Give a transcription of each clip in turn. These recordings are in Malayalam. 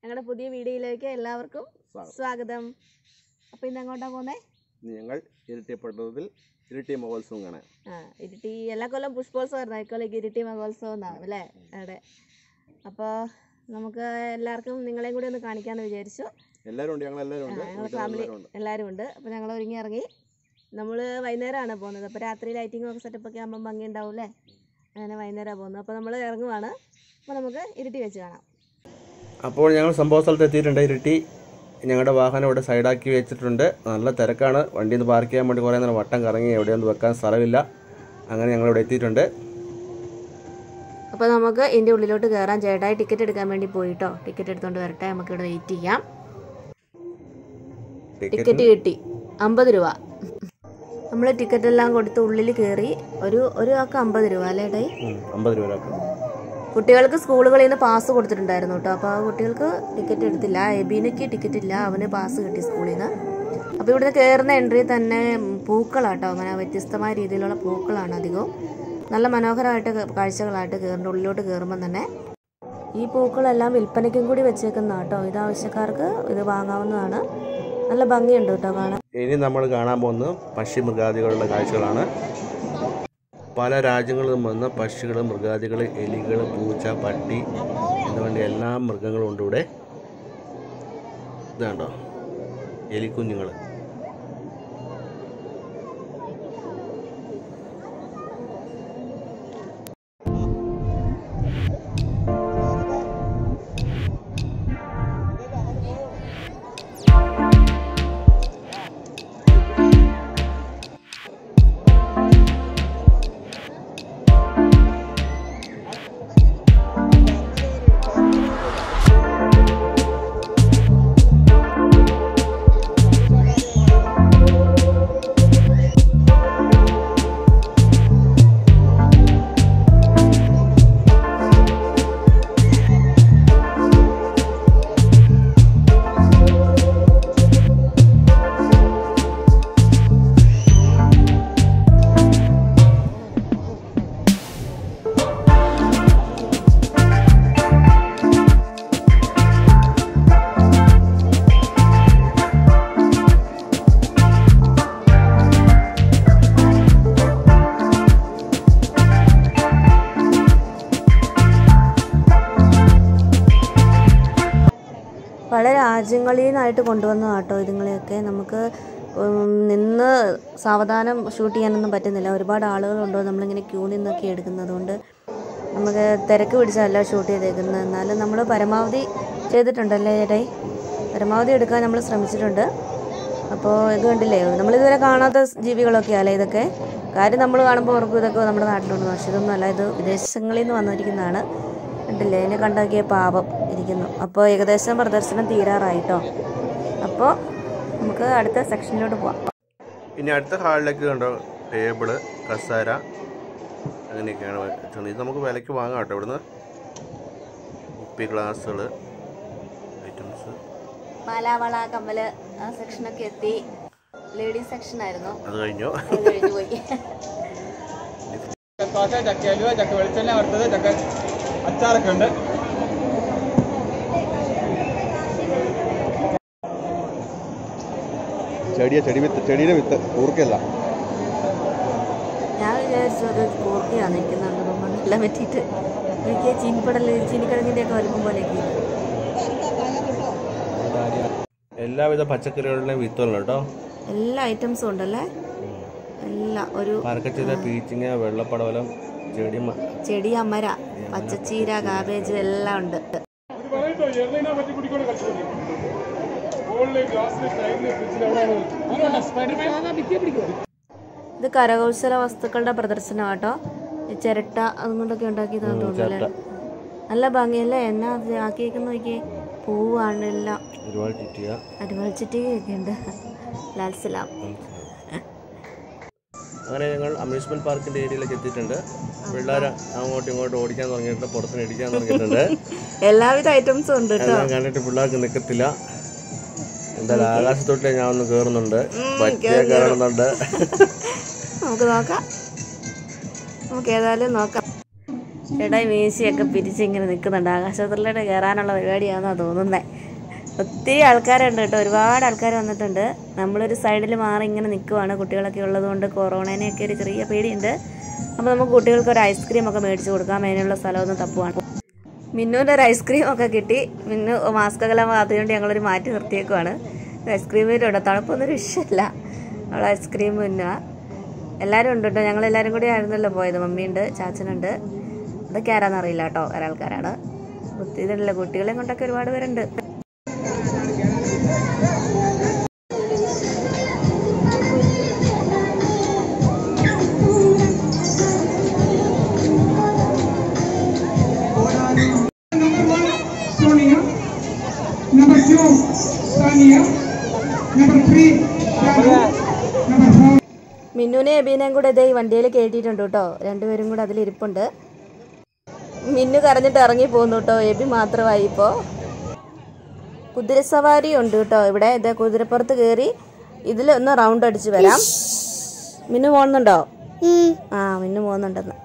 ഞങ്ങളുടെ പുതിയ വീഡിയോയിലേക്ക് എല്ലാവർക്കും സ്വാഗതം. സ്വാഗതം അപ്പോൾ ഇന്ന് എങ്ങോട്ടാ പോകുന്നത് ഇന്ന് ഞങ്ങൾ ഇരട്ടിപ്പട്ടണത്തിൽ ഇരട്ടി മഹോത്സവം കാണാൻ ആ ഇരിട്ടി എല്ലാ കൊല്ലം പുഷ്പോത്സവമായിരുന്നു ഇക്കൊല്ലം ഇരിട്ടി മഹോത്സവം എന്നാണ് അല്ലേ അതെ അപ്പോൾ നമുക്ക് എല്ലാവർക്കും നിങ്ങളെയും കൂടി ഒന്ന് കാണിക്കാമെന്ന് വിചാരിച്ചു എല്ലാവരും ഉണ്ട് ഞങ്ങൾ എല്ലാവരും ഉണ്ട് ആ, ഞങ്ങൾ വീട്ടിൽ ഫാമിലി എല്ലാവരും ഉണ്ട് എല്ലാവരും ഉണ്ട് അപ്പോൾ ഞങ്ങൾ ഒരുങ്ങി ഇറങ്ങി നമ്മൾ വൈകുന്നേരമാണ് പോകുന്നത് അപ്പോൾ രാത്രി ലൈറ്റിങ്ങും ഒക്കെ സെറ്റപ്പ് ഒക്കെ ആകുമ്പോൾ ഭംഗി ഉണ്ടാവും അല്ലേ അങ്ങനെ വൈകുന്നേരമാണ് പോകുന്നത് അപ്പോൾ നമ്മൾ ഇറങ്ങുവാണ് അപ്പോൾ നമുക്ക് ഇരിട്ടി വെച്ച് കാണാം അപ്പോൾ ഞങ്ങൾ സംഭവ സ്ഥലത്ത് എത്തിയിട്ടുണ്ട് ഇരട്ടി ഞങ്ങളുടെ വാഹനം ഇവിടെ സൈഡാക്കി വെച്ചിട്ടുണ്ട് നല്ല തിരക്കാണ് വണ്ടി ഒന്ന് പാർക്ക് ചെയ്യാൻ വേണ്ടി കുറേ നേരം വട്ടം കറങ്ങി എവിടെയൊന്നും വെക്കാൻ സ്ഥലമില്ല അങ്ങനെ ഞങ്ങൾ ഇവിടെ എത്തിയിട്ടുണ്ട് അപ്പോൾ നമുക്ക് ഇതിൻ്റെ ഉള്ളിലോട്ട് കയറാൻ ചേട്ടായി ടിക്കറ്റ് എടുക്കാൻ വേണ്ടി പോയിട്ടോ ടിക്കറ്റ് എടുത്തുകൊണ്ട് വരട്ടെ നമുക്ക് ഇവിടെ വെയിറ്റ് ചെയ്യാം ടിക്കറ്റ് കിട്ടി അമ്പത് രൂപ നമ്മൾ ടിക്കറ്റ് എല്ലാം കൊടുത്ത് ഉള്ളിൽ കയറി ഒരു ഒരു ആൾക്ക് അമ്പത് രൂപ അല്ലേ ഡേ ഉം, അമ്പത് രൂപ ഒരാൾക്ക്. കുട്ടികൾക്ക് സ്കൂളുകളിൽ നിന്ന് പാസ് കൊടുത്തിട്ടുണ്ടായിരുന്നു കേട്ടോ അപ്പോൾ ആ കുട്ടികൾക്ക് ടിക്കറ്റ് എടുത്തില്ല എബീനയ്ക്ക് ടിക്കറ്റ് ഇല്ല അവന് പാസ് കിട്ടി സ്കൂളിൽ നിന്ന് അപ്പോൾ ഇവിടുന്ന് കയറുന്ന എൻട്രി തന്നെ പൂക്കളാട്ടോ അങ്ങനെ വ്യത്യസ്തമായ രീതിയിലുള്ള പൂക്കളാണ് അധികവും നല്ല മനോഹരമായിട്ട് കാഴ്ചകളായിട്ട് കയറുന്ന ഉള്ളിലോട്ട് കയറുമ്പോൾ തന്നെ ഈ പൂക്കളെല്ലാം വിൽപ്പനയ്ക്കും കൂടി വെച്ചേക്കുന്ന കേട്ടോ ഇത് ആവശ്യക്കാർക്ക് ഇത് വാങ്ങാവുന്നതാണ് നല്ല ഭംഗിയുണ്ട് കേട്ടോ കാണാൻ ഇനി നമ്മൾ കാണാൻ പോകുന്നത് പക്ഷി മൃഗാദികളുടെ കാഴ്ചകളാണ് പല രാജ്യങ്ങളിൽ നിന്നും വന്ന പക്ഷികൾ മൃഗാദികൾ എലികൾ പൂച്ച പട്ടി എന്നുവേണ്ട എല്ലാ മൃഗങ്ങളും ഉണ്ട് ഇവിടെ ഇതാണ്ടോ എലിക്കുഞ്ഞുങ്ങൾ പല രാജ്യങ്ങളിൽ നിന്നായിട്ട് കൊണ്ടുവന്ന കേട്ടോ ഇതുങ്ങളെയൊക്കെ നമുക്ക് ഉം, നിന്ന് സാവധാനം ഷൂട്ട് ചെയ്യാനൊന്നും പറ്റുന്നില്ല ഒരുപാട് ആളുകളുണ്ടോ നമ്മളിങ്ങനെ ക്യൂ നിന്നൊക്കെ എടുക്കുന്നത് കൊണ്ട് നമുക്ക് തിരക്ക് പിടിച്ചല്ല ഷൂട്ട് ചെയ്തേക്കുന്നത് എന്നാലും നമ്മൾ പരമാവധി ചെയ്തിട്ടുണ്ടല്ലേ ചേട്ടായി പരമാവധി എടുക്കാൻ നമ്മൾ ശ്രമിച്ചിട്ടുണ്ട് അപ്പോൾ ഇത് കണ്ടില്ലേ നമ്മളിതുവരെ കാണാത്ത ജീവികളൊക്കെയല്ലേ ഇതൊക്കെ കാര്യം നമ്മൾ കാണുമ്പോൾ ഓർക്കും ഇതൊക്കെ നമ്മുടെ നാട്ടിലുണ്ട് പക്ഷെ ഇതൊന്നും അല്ല ഇത് വിദേശങ്ങളിൽ നിന്ന് വന്നിരിക്കുന്നതാണ് കണ്ടില്ലേ അതിനെ കണ്ടാക്കിയ പാപം ഇരിക്കുന്നു അപ്പോൾ ഏകദേശം പ്രദർശനം തീരാറായിട്ടോ അപ്പോൾ നമുക്ക് അടുത്ത സെക്ഷനിലോട്ട് പോവാം ഇനി അടുത്ത ഹാളിലേക്ക് കണ്ടോ ടേബിള് കസാര അങ്ങനെയൊക്കെയാണ് വെച്ചത് ഇത് നമുക്ക് വിലയ്ക്ക് വാങ്ങാം കേട്ടോ ഇവിടുന്ന് കുപ്പി ഗ്ലാസ്സുകൾ ഐറ്റംസ് മാലാവള കമ്മല് ആ സെക്ഷനൊക്കെ എത്തി ലേഡീസ് സെക്ഷൻ ആയിരുന്നു അത് കഴിഞ്ഞു അത് കഴിഞ്ഞു പോയി പാക്ക ചക്ക അലുവ ചക്ക വെളിച്ചെണ്ണ വറുത്തത് ചക്ക അച്ചാറൊക്കെ ഉണ്ട് ചെടിയ ചെടി വിത്ത് ചെടിയുടെ വിത്ത് ഊർക്കല്ല ഞാൻ വിചാരിച്ചു അത് കൂർക്കയാണ് നിൽക്കുന്നുണ്ട് മണ്ണെല്ലാം പറ്റിയിട്ട് എനിക്ക് ചീനിപ്പടൽ ചീനിക്കിഴങ്ങിൻ്റെ ഒക്കെ വലുപ്പം പോലെയൊക്കെ ഇല്ല. എല്ലാവിധ പച്ചക്കറികളുടെയും വിത്തുകളുണ്ട് കേട്ടോ എല്ലാ ഐറ്റംസും ഉണ്ടല്ലേ എല്ലാം ഒരു മരക്കച്ചീര പീച്ചിങ്ങ വെള്ളപ്പടവലം ചെടി മ- ചെടി അമര പച്ചച്ചീര കാബേജ് എല്ലാം ഉണ്ട് ഇത് കരകൗശല വസ്തുക്കളുടെ പ്രദർശനം കേട്ടോ ഈ ചിരട്ട അതുകൊണ്ടൊക്കെ ഉണ്ടാക്കിയതാന്ന് തോന്നുന്നല്ലേ ചിരട്ട. നല്ല ഭംഗിയല്ലേ എന്നാ അത് ആക്കിയേക്കുന്ന നോക്കിയേ പൂവാണ് എല്ലാം ഒരുപാട് ചുറ്റിയ അരിവാൾ ചുറ്റികയൊക്കെ ഉണ്ട് ലാൽസലാം അങ്ങനെ ഞങ്ങൾ അമ്യൂസ്മെന്റ് പാർക്കിന്റെ ഏരിയയിലേക്ക് എത്തിയിട്ടുണ്ട് പിള്ളേർ അങ്ങോട്ടും ഇങ്ങോട്ടും ഓടിക്കാൻ തുടങ്ങിയിട്ടുണ്ട് പുറത്തുനിന്ന് ഇടിക്കാൻ തുടങ്ങിയിട്ടുണ്ട് എല്ലാവിധ ഐറ്റംസും ഉണ്ട് കേട്ടോ എല്ലാം കണ്ടിട്ട് പിള്ളേർക്ക് നിൽക്കത്തില്ല എന്തായാലും ആകാശത്തോട്ടിലെ ഞാൻ ഒന്ന് കയറുന്നുണ്ട് പറ്റിയ കയറുന്നുണ്ട് നമുക്ക് നോക്കാം നമുക്ക് ഏതായാലും നോക്കാം ചേട്ടായി മീശയൊക്കെ പിരിച്ച് ഇങ്ങനെ നിൽക്കുന്നുണ്ട് ആകാശത്തിലൂടെ കയറാനുള്ള പരിപാടിയാണെന്നാണ് തോന്നുന്നത് ഒത്തിരി ആൾക്കാരുണ്ട് കേട്ടോ ഒരുപാട് ആൾക്കാർ വന്നിട്ടുണ്ട് നമ്മളൊരു സൈഡിൽ മാറി ഇങ്ങനെ നിൽക്കുവാണ് കുട്ടികളൊക്കെ ഉള്ളതുകൊണ്ട് കൊറോണേനെയൊക്കെ ഒരു ചെറിയ പേടിയുണ്ട് അപ്പോൾ നമുക്ക് കുട്ടികൾക്ക് ഒരു ഐസ്ക്രീം ഒക്കെ മേടിച്ച് കൊടുക്കാം അതിനുള്ള സ്ഥലമൊന്ന് തപ്പുവാണ് മിന്നുവിൻ്റെ ഒരു ഐസ്ക്രീം ഒക്കെ കിട്ടി മിന്നു മാസ്ക് എല്ലാം അതുകൊണ്ട് ഞങ്ങളൊരു മാറ്റി നിർത്തിയേക്കുവാണ് ഐസ്ക്രീമിലുണ്ട് തണുപ്പൊന്നും ഒരു വിഷയമല്ല അവൾ ഐസ്ക്രീം മിന്നുക എല്ലാവരും ഉണ്ട് കേട്ടോ ഞങ്ങളെല്ലാവരും കൂടി ആയിരുന്നല്ലോ പോയത് മമ്മിയുണ്ട് ചാച്ചനുണ്ട് അതൊക്കെ ആരാന്ന് അറിയില്ല കേട്ടോ വേറെ ആൾക്കാരാണ് ഇതല്ല കുട്ടികളെയും കൊണ്ടൊക്കെ ഒരുപാട് പേരുണ്ട് Number one, Sonia. Number two, Sonia. Number three, Raju. Number four. മിന്നുവിനെ എബീനെയും കൂടെ ഇതേ ഈ വണ്ടിയിൽ കയറ്റിയിട്ടുണ്ട് കേട്ടോ രണ്ടുപേരും കൂടെ അതിൽ ഇരിപ്പുണ്ട് മിന്നു കരഞ്ഞിട്ട് ഇറങ്ങി പോകുന്നു കേട്ടോ എബി മാത്രമായി ഇപ്പോൾ കുതിരസവാരി ഉണ്ട് കേട്ടോ ഇവിടെ ഇത് കുതിരപ്പുറത്ത് കയറി ഇതിൽ ഒന്ന് റൗണ്ട് അടിച്ച് വരാം മിന്നു പോകുന്നുണ്ടോ ആ മിന്നു പോകുന്നുണ്ടെന്ന്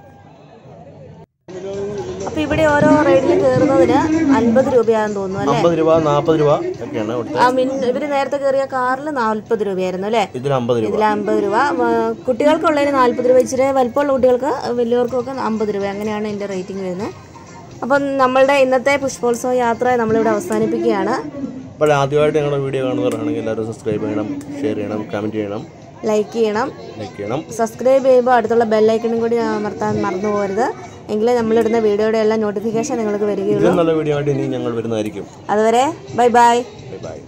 അപ്പൊ ഇവിടെ ഓരോ റൈഡിൽ കയറുന്നതിന് അൻപത് രൂപയാണെന്ന് തോന്നുന്നു അല്ലേ അമ്പത് രൂപ നാൽപ്പത് രൂപ ഒക്കെയാണ് ഇവിടുത്തെ ആ മിന്നു ഇവര് നേരത്തെ കയറിയ കാറിൽ നാൽപ്പത് രൂപയായിരുന്നു അല്ലേ ഇതിന് അമ്പത് രൂപ ഇതിൽ അമ്പത് രൂപ ആ, കുട്ടികൾക്കുള്ളതിന് നാൽപ്പത് രൂപ ഇച്ചിരി വലിപ്പമുള്ള കുട്ടികൾക്ക് വലിയവർക്കും ഒക്കെ അമ്പത് രൂപ അങ്ങനെയാണ് ഇതിൻ്റെ റേറ്റിംഗ് വരുന്നത് അപ്പം നമ്മളുടെ ഇന്നത്തെ പുഷ്പോത്സവ യാത്ര നമ്മളിവിടെ അവസാനിപ്പിക്കുകയാണ് അപ്പോൾ ആദ്യമായിട്ട് ഞങ്ങളുടെ വീഡിയോ കാണുന്നവരാണെങ്കിൽ എല്ലാവരും സബ്സ്ക്രൈബ് ചെയ്യണം ഷെയർ ചെയ്യണം കമൻറ്റ് ചെയ്യണം ലൈക്ക് ചെയ്യണം ലൈക്ക് ചെയ്യണം സബ്സ്ക്രൈബ് ചെയ്യുമ്പോൾ അടുത്തുള്ള ബെല്ലൈക്കണും കൂടി അമർത്താൻ മറന്നു പോകരുത് എങ്കിലേ നമ്മളിടുന്ന വീഡിയോയുടെ എല്ലാം നോട്ടിഫിക്കേഷൻ നിങ്ങൾക്ക് വരികയുള്ളൂ ഇതിലും നല്ല വീഡിയോ ആയിട്ട് ഇനി ഞങ്ങൾ വരുന്നതായിരിക്കും അതുവരെ ബൈ ബൈ ബൈ ബൈ